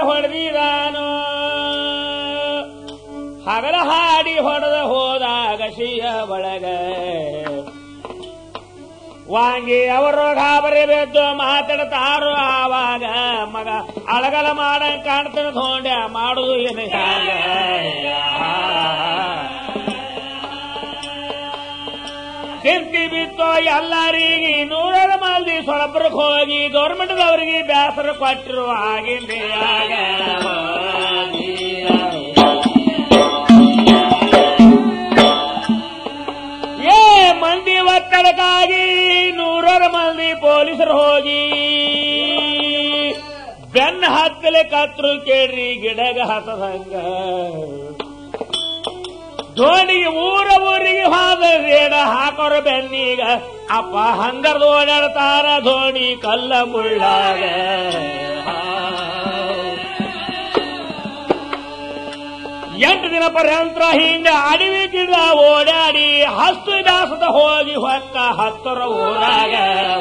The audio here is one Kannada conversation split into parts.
ಹೊಡೆದಿದಾನು ಹಗಲ ಹಾಡಿ ಹೊಡೆದ ಹೋದಾಗ ಶಿಯ ಒಳಗ ವಾಂಗಿ ಅವರು ಗಾಬರಿ ಬಿದ್ದು ಮಾತಾಡ್ತಾರೋ ಆವಾಗ ಮಗ ಅಳಗಲ ಮಾಡಂಗ್ ಕಾಣ್ತಾನ ಧೋಂಡ್ಯ ಮಾಡುದು ಏನು ಹ್ಯಾಂಗ? ಚಿಂತಿ ಬಿತ್ತು ಎಲ್ಲರಿಗೆ ನೂರಾರು ಮಂದಿ ಸೊಳಬ್ರಕ್ಕೆ ಹೋಗಿ ಗೌರ್ಮೆಂಟ್ದವರಿಗೆ ಬೇಸರ ಕೊಟ್ಟಿರುವ ಆಗಿಂದ ಏ ಮಂದಿ ಒತ್ತಡಕ್ಕಾಗಿ ನೂರಾರು ಮಂದಿ ಪೊಲೀಸರು ಹೋಗಿ ಬೆನ್ನ ಹತ್ತಲೆ ಕತ್ರು ಕೇಳ್ರಿ ಗಿಡಗ ಹಸದಂಗ ಧೋನಿಗೆ ಊರ ಊರಿಗೆ ಹೋದ ರೇಡ ಹಾಕೋರ ಬೆನ್ನೀಗ ಅಪ್ಪ ಹಂಗರ್ದು ಓಡಾಡ್ತಾರ ಧೋನಿ ಕಲ್ಲ ಮುಳ್ಳಾಗ ಎಂಟು ದಿನ ಪರ್ಯಂತರ ಹಿಂಗ ಅಡವಿ ಗಿಡ ಓಡಾಡಿ ಹಸ್ತು ದಾಸದ ಹೋಗಿ ಹೊಕ್ಕ ಹತ್ತರ ಊರಾಗ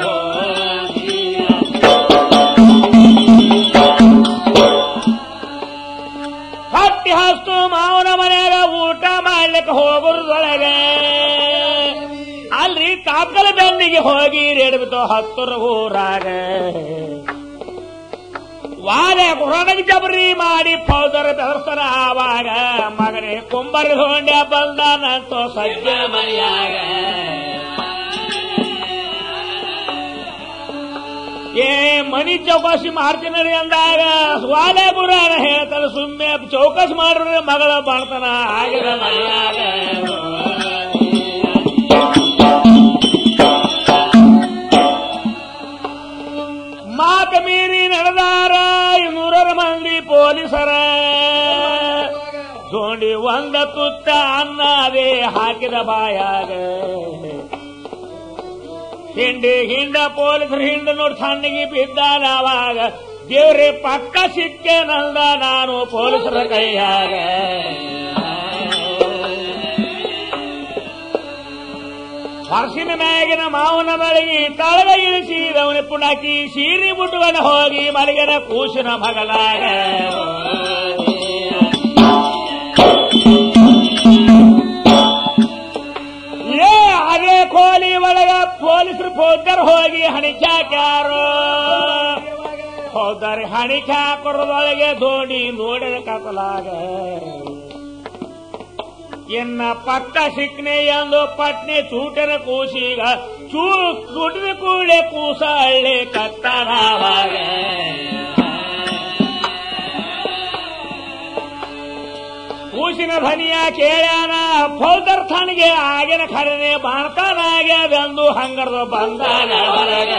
ಹತ್ತಿ ಹಸ್ತು ಮಾವನ ಮನ್ಯಾಗ ಊಟ ಮಾಡ್ಲಿಕ್ಕೆ ಹೋಗುರದೊಳಗೆ ಅಲ್ರಿ ತಾಪ್ಕಲ ಬೆನ್ನಿಗೆ ಹೋಗಿ ರೇಡ್ಬಿಟ್ಟು ಹತ್ತರ ಊರಾಗ ವಾದ ಕೊರೋನಾಗ ಜಬರಿ ಮಾಡಿ ಪೌದರ ಬೆದರ್ಸರ ಆವಾಗ ಮಗನೇ ಕುಂಬರಿ ಹೊಂಡ್ಯ ಬಂದಾನಂತೋ ಸಜ್ಜ ಮನೆಯಾಗ ಏ ಮನಿ ಚೌಕಾಸಿ ಮಾಡ್ತೀನರಿ ಅಂದಾಗ ಸ್ವಾಲೆ ಪುರಾಣ ಹೇಳ್ತಾನೆ ಸುಮ್ಮನೆ ಚೌಕಾಸಿ ಮಾಡ್ರೆ ಮಗಳ ಬಾಳ್ತಾನ ಆಗಿದ ಮನೆಯಾಗ ಮಾತ ಮೀರಿ ನಡೆದಾರ ನೂರರ ಮಂದಿ ಪೊಲೀಸರ ಜೋಡಿ ಒಂದ ತುತ್ತ ಅನ್ನದೇ ಹಾಕಿದ ಬಾಯಾಗ ಹಿಂಡಿ ಹಿಂಡ ಪೊಲೀಸರು ಹಿಂಡ ನೋಡಿ ಸಣ್ಣಗೆ ಬಿದ್ದಾನ ಅವಾಗ ದೇವ್ರೆ ಪಕ್ಕ ಸಿಕ್ಕೆ ನಂದ ನಾನು ಪೊಲೀಸರ ಕೈಯಾಗ ಹರ್ಸಿನ ಮ್ಯಾಗಿನ ಮಾವನ ಮಲಗಿ ತಳಗ ಇಳಿಸಿದವನ ಪುಣಕಿ ಸೀರಿ ಮುಟ್ಟುವನ ಹೋಗಿ ಮಲಗಿನ ಕೂಸಿನ ಮಗಲಾಗ ಏ ಅದೇ ಕೋಲಿ ಒಳಗ ಪೊಲೀಸರು ಪೋದರ್ ಹೋಗಿ ಹಣಿಚಾಕ್ಯಾರೋ ಹೋದರೆ ಹಣಿಚಾಕೊರದೊಳಗೆ ದೋಣಿ ನೋಡಿದ ಕತಲಾಗ ಇನ್ನ ಪಕ್ಕ ಸಿಕ್ನೆ ಎಂದು ಪಟ್ನೆ ಚೂಟನ ಕೂಸೀಗ ಚೂ ಚೂಟಿನ ಕೂಳೆ ಕೂಸ ಹಳ್ಳಿ ಕತ್ತನಾವಾಗ ಕೂಸಿನ ಧ್ವನಿಯ ಕೇಳ್ಯಾನ ಫೌದರ್ ಥಾನಿಗೆ ಆಗಿನ ಖರನೆ ಬಾಣ್ತಾನಾಗ್ಯದೆಂದು ಹಂಗರ್ದ ಬಂದಾನ ಹೊರಗ.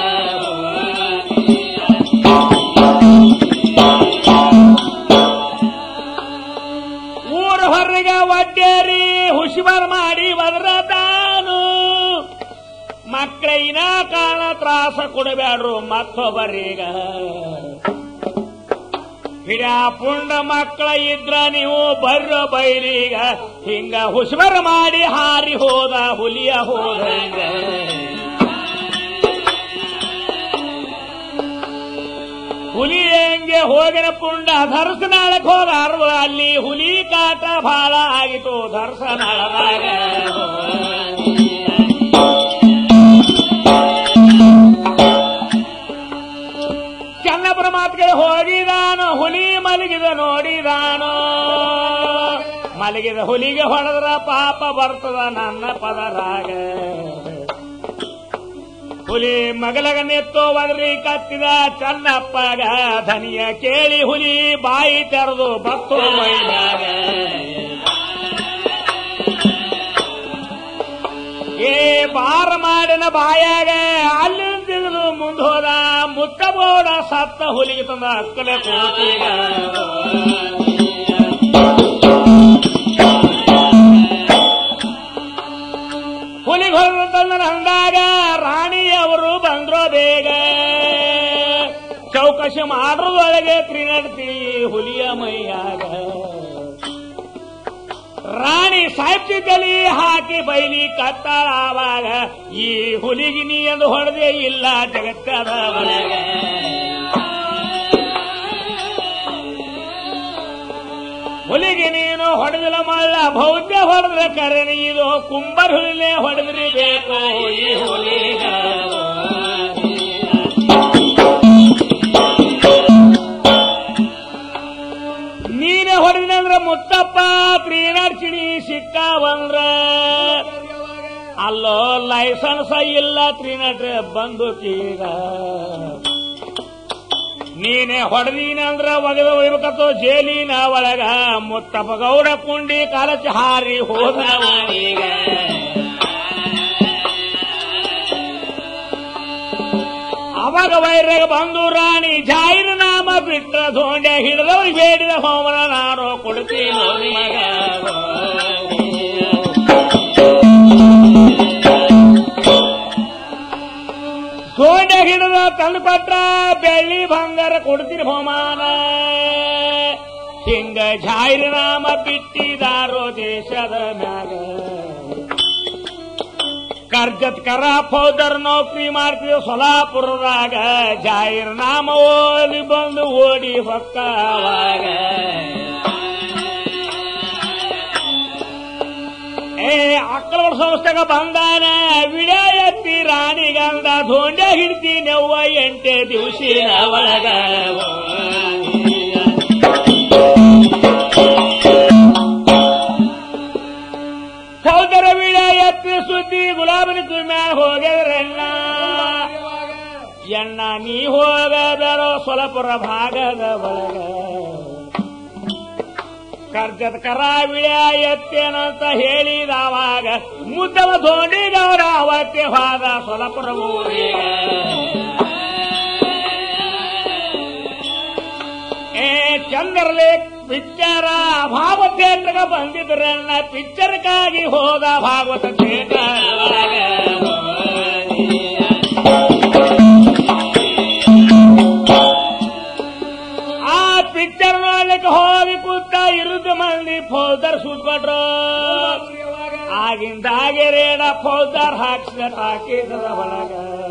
ಊರ ಹೊರಗೆ ಒಡ್ಡೇರಿ ಹುಷಿಬಾರ್ ಮಾಡಿ ಒದರತಾನು ಮಕ್ಕಳಿನ ಕಾಣ ತ್ರಾಸ ಕೊಡಬ್ಯಾಡ್ರು ಮತ್ತೊಬ್ಬರೀಗ ಹಿಡ ಪುಂಡ ಮಕ್ಕಳ ಇದ್ರ ನೀವು ಬರ್ರ ಬೈರೀಗ ಹಿಂಗ ಹುಷಬರ ಮಾಡಿ ಹಾರಿ ಹೋದ ಹುಲಿಯ ಹೋದ ಹಿಂಗ. ಹುಲಿ ಹೆಂಗೆ ಹೋಗಿನ ಪುಂಡ ಧರ್ಸನಾಳಕ್ ಹೋಗಾರ ಅಲ್ಲಿ ಹುಲಿ ಕಾಟ ಬಹಳ ಆಗಿತ್ತು ಧರ್ಸನಾಳದಾಗ ಚನ್ನಪುರ ಮಾತುಗಳು ಹೋಗಿದಾನು ಹುಲಿ ಮಲಗಿದ ನೋಡಿದಾನು ಮಲಗಿದ ಹುಲಿಗೆ ಹೊಡೆದ್ರ ಪಾಪ ಬರ್ತದ ನನ್ನ ಪದರಾಗ ಹುಲಿ ಮಗಲಗ ನೆತ್ತೋ ಒದರಿ ಕತ್ತಿದ ಚನ್ನಪ್ಪಗ ಧನಿಯ ಕೇಳಿ ಹುಲಿ ಬಾಯಿ ತೆರೆದು ಬತ್ತು ಮೈನಾಗ ಏ ಬಾರ ಮಾಡಿನ ಬಾಯಾಗ ಅಲ್ಲಿ ತೆಗೆದು ಮುಂದೆ ಹೋದ ಮುತ್ತಬೋಡ ಸತ್ತ ಹುಲಿಗೆ ತಂದ ಅಕ್ಕಲೆ ಕೂತೀಗ ಹುಲಿಗೆ ಹೊರದು ತಂದ ಹಂದಾಗ ರಾಣಿಯವರು ಬಂದ್ರು ಬೇಗ ಚೌಕಶಿ ಮಾಡ್ರದೊಳಗೆ ತ್ರಿನಡ್ತಿ ಹುಲಿಯ ಮೈಯಾಗ ರಾಣಿ ಸಾಹಿತ್ಯದಲ್ಲಿ ಹಾಕಿ ಬೈಲಿ ಕತ್ತಾಳ ಆವಾಗ ಈ ಹುಲಿಗೆ ನೀ ಎಂದು ಹೊಡೆದೇ ಇಲ್ಲ ಜಗತ್ತದ ಒಳಗೆ ಹೋಗಿ ನೀನು ಹೊಡೆದಿಲ್ಲ ಮಳ್ಳ ಭೌತ್ಯ ಹೊಡೆದ್ರೆ ಕರೆನಿ ಇದು ಕುಂಬರ್ ಹುಲಿನೇ ಹೊಡೆದ್ರಿ ಬೇಕು ಈ ಹುಲಿಗ ನೀನೇ ಹೊಡೆದಿನಂದ್ರ ಮುತ್ತಪ್ಪ ತ್ರೀನಡ್ಚಿಣಿ ಸಿಕ್ಕಾವಂದ್ರ ಅಲ್ಲೋ ಲೈಸೆನ್ಸ್ ಇಲ್ಲ ತ್ರಿನಟ್ರೆ ಬಂದೂಕೀಗ ನೀನೆ ಹೊಡೆದೀನಂದ್ರ ಒಗದ ಒಯ್ಬೇಕತ್ತೋ ಜೇಲಿನ ಒಳಗ ಮುತ್ತಪ್ಪ ಗೌಡ ಕುಂಡಿ ಕಾಲಚ ಹಾರಿ ಹೋದವನೀಗ ಅವಾಗ ವೈರ್ಯಾಗ ಬಂದು ರಾಣಿ ಜಾಯಿನ ನಾಮ ಬಿಟ್ಟ ಧೋಂಡೆ ಹಿಡಿದವ್ರಿಗೆ ಬೇಡಿದ ಹೋಮನ ನಾನು ಕೊಡ್ತೀನಿ ಮಗ ಗೋಂಡೆ ಹಿಡಿದ ತಂದು ಕೊಟ್ರ ಬೆಳ್ಳಿ ಬಂಗಾರ ಕೊಡ್ತೀರಿ ಬಹುಮಾನ ಹಿಂಗ ಜಾಹಿರ ನಾಮ ಬಿಟ್ಟಿದಾರೋ ದೇಶದ ಮ್ಯಾಗ ಕರ್ಜತ್ ಕರ ಫೌದರ್ ನೌಕರಿ ಮಾಡ್ತೀವಿ ಸೊಲಾಪುರದಾಗ ಜಾಹಿರ ನಾಮ ಓದಿ ಬಂದು ಓಡಿ ಹೊಕ್ಕವಾಗ ಏ ಅಕ್ಕಳ ಸಂಸ್ಥೆಗ ಬಂದಾನ ವಿಡ ಎತ್ತಿ ರಾಣಿಗಂದ ಧೋಂಡೆ ಹಿಡ್ತಿ ನೆವ್ವ ಎಂಟೆ ದಿವಸಿನ ಒಳಗ ಸೌದರ ವಿಡ ಎತ್ತಿ ಸುದ್ದಿ ಗುಲಾಬನ ಮ್ಯಾಲ ಹೋಗ್ಯದ್ರಣ್ಣ ಎಣ್ಣ ನೀ ಹೋಗದರೋ ಸ್ವಲಪುರ ಭಾಗದ ಒಳಗ ಕರ್ಜದ ಕರಾವಿಳ ಎತ್ತೇನಂತ ಹೇಳಿದವಾಗ ಮುದ್ದವ ಧೋಣಿಗೌಡ ಅವತ್ತೆ ಹೋದ ಸೊಲಪುರ ಊರಿಗೆ ಏ ಚಂದ್ರಲೆ ಪಿಕ್ಚರ ಭಾಗವತ ಥಿಯೇಟರ್ಗ ಬಂದಿದ್ರನ್ನ ಪಿಕ್ಚರ್ಗಾಗಿ ಹೋದ ಭಾಗವತ ಥಿಯೇಟರ್ ಆ ಪಿಕ್ಚರ್ ನೋಡ್ಲಿಕ್ಕೆ ಹೋಗಿ ಕೂತ ಇರುದ ಮಂದಿ ಫೌದರ್ ಸುಟ್ಕೊಟ್ರು ಆಗಿಂದಾಗೆ ರೇಡ ಫೌದರ್ ಹಾಕ್ಸಿದ ಟಾಕಿದ ಒಳಗ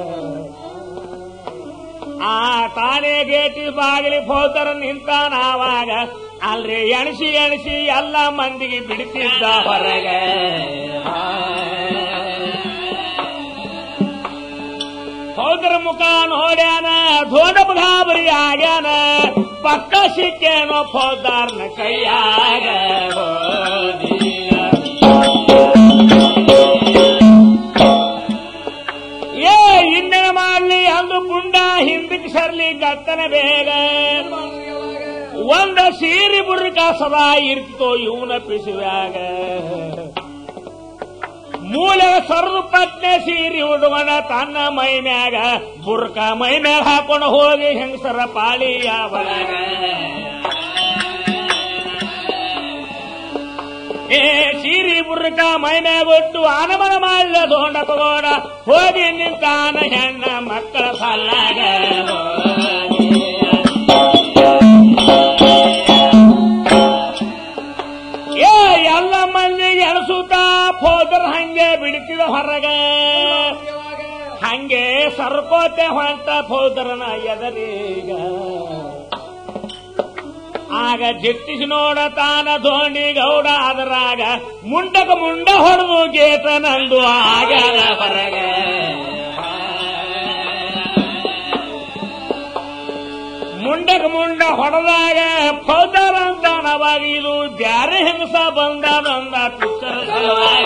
ಆ ತಾನೇ ಗೇಟಿ ಬಾಗಿಲಿ ಫೌದರ್ ನಿಂತಾನ ಆವಾಗ ಅಲ್ರಿ ಎಣಸಿ ಎಣಸಿ ಎಲ್ಲ ಮಂದಿಗೆ ಬಿಡ್ತಿದ್ದ ಹೊರಗೆ ಹೌದ್ರ ಮುಖ ನೋಡ್ಯಾನ ಧೋಡಪ್ ಗಾಬರಿ ಆಗ್ಯಾನ ಪಕ್ಕ ಸಿಕ್ಕೇನೋ ಫೌದಾರ್ನ ಕೈಯಾಗ ಏ ಇನ್ನೇ ಮಾಡ್ಲಿ ಅಂದು ಪುಂಡ ಹಿಂದಕ್ಕೆ ಸರ್ಲಿ ಗತ್ತನ ಬೇಗ ಒಂದ ಸೀರಿ ಬುರ್ಕ ಸದಾ ಇರ್ತಿತೋ ಇವನ ಪಿಸುವಾಗ ಮೂಲ ಸರ್ದು ಪತ್ನೆ ಸೀರಿ ಉಡುವನ ತನ್ನ ಮೈ ಮ್ಯಾಗ ಬುರ್ಕ ಮೈ ಮ್ಯಾಗ ಹಾಕೊಂಡು ಹೋಗಿ ಹೆಂಗಸರ ಪಾಳಿಯ ಒಳಗ ಏ ಸೀರಿ ಬುರ್ಕ ಮೈ ಮ್ಯಾಗ ಒಟ್ಟು ಆನಮನ ಮಾಡಲ ದೋಂಡ ತಗೋಡ ಹೋಗಿ ನಿಂತಾನ ಹೆಣ್ಣ ಮಕ್ಕಳ ಸಲ್ಲಾಗ ಏ ಎಲ್ಲ ಮಂದಿಗೆ ಎಣಸುತ್ತ ಹೋದ್ರ ಹಂಗೆ ಬಿಡ್ತಿದ ಹೊರಗ ಹಂಗೆ ಸರ್ಕೋತೆ ಹೊಂಟ ಹೋದ್ರನ ಎದರೀಗ ಆಗ ಜಿಟ್ಟಿಸಿ ನೋಡ ತಾನ ಧೋಣಿ ಗೌಡ ಅದರಾಗ ಮುಂಡಕ ಮುಂಡ ಹೊಡೆದು ಗೇತ ನಂದು ಆಗ್ಯಾದ ಹೊರಗ ಮುಂಡಕ ಮುಂಡ ಹೊಡೆದಾಗ ಫೌದರ್ ಅಂತ ಅವಾಗ ಇದು ಬ್ಯಾರೆ ಹೆಂಗಸ ಬಂದದಂದ ಪಿಕ್ಚರ್ ಸಲುವಾಗ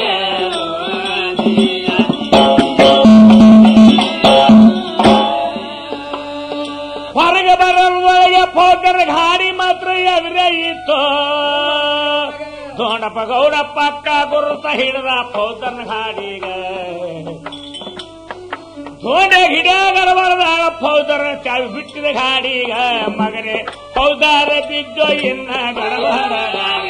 ಹೊರಗೆ ಬರೋದ್ರೊಳಗೆ ಫೌದರ್ ಗಾಡಿ ಮಾತ್ರ ಎದುರೇ ಇತ್ತು ದೊಂಡಪ್ಪ ಗೌಡ ಪಕ್ಕ ಗುರುತ ಹಿಡಿದ ಫೌದರ್ನ ಗಾಡಿಗ ಧೋಂಡೆ ಹಿಡಿಯಾಗರ ಬರದಾಗ ಫೌದರ ಚಾವಿ ಬಿಟ್ಟಿದ ಗಾಡಿಗ ಮಗನೇ ಫೌದಾರ ಬಿದ್ದು ಇನ್ನ ಗಡಬಡದಾಗ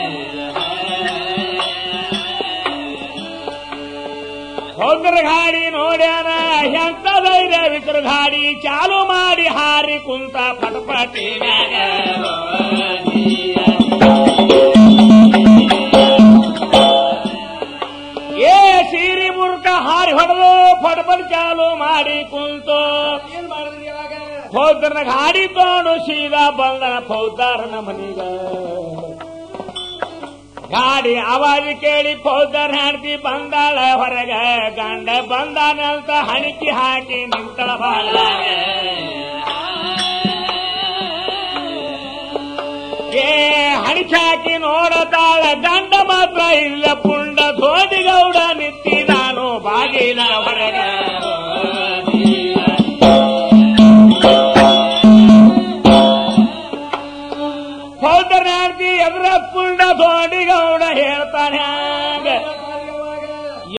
ಫೌದರ ಗಾಡಿ ನೋಡ್ಯಾನ ಎಂತ ಧೈರ್ಯ ವಿಕ್ರ ಗಾಡಿ ಚಾಲು ಮಾಡಿ ಹಾರಿ ಕುಂತ ಪಟಪಟಿನಾಗ ಏ ಸೀರಿ ಮುರ್ಕ ಹಾರಿ ಹೊಡೆದು ಪಟಪಟ್ ಚಾಲು ಮಾಡಿ ಕುಂತು ಏನ್ ಮಾಡಿದ್ರಿ ಇವಾಗ ಫೌದರ್ನ ಗಾಡಿ ತಗೊಂಡು ಸೀದಾ ಬಂದನ ಫೌದಾರನ ಮನಿಗ ಗಾಡಿ ಅವಾಜ್ ಕೇಳಿ ಪೌದರ್ ಹೆಂಡತಿ ಬಂದಾಳ ಹೊರಗ ಗಂಡ ಬಂದಾನಂತ ಹಣಿಕಿ ಹಾಕಿ ನಿಂತಳ ಬಾಗ್ಲಾಗ ಏ ಹಣಿಕೆ ಹಾಕಿ ನೋಡತಾಳ ಗಂಡ ಮಾತ್ರ ಇಲ್ಲ ಪುಂಡ ಧೋಡಿಗೌಡ ನಿಂತಿದಾನು ಬಾಗಿಲ ಹೊರಗ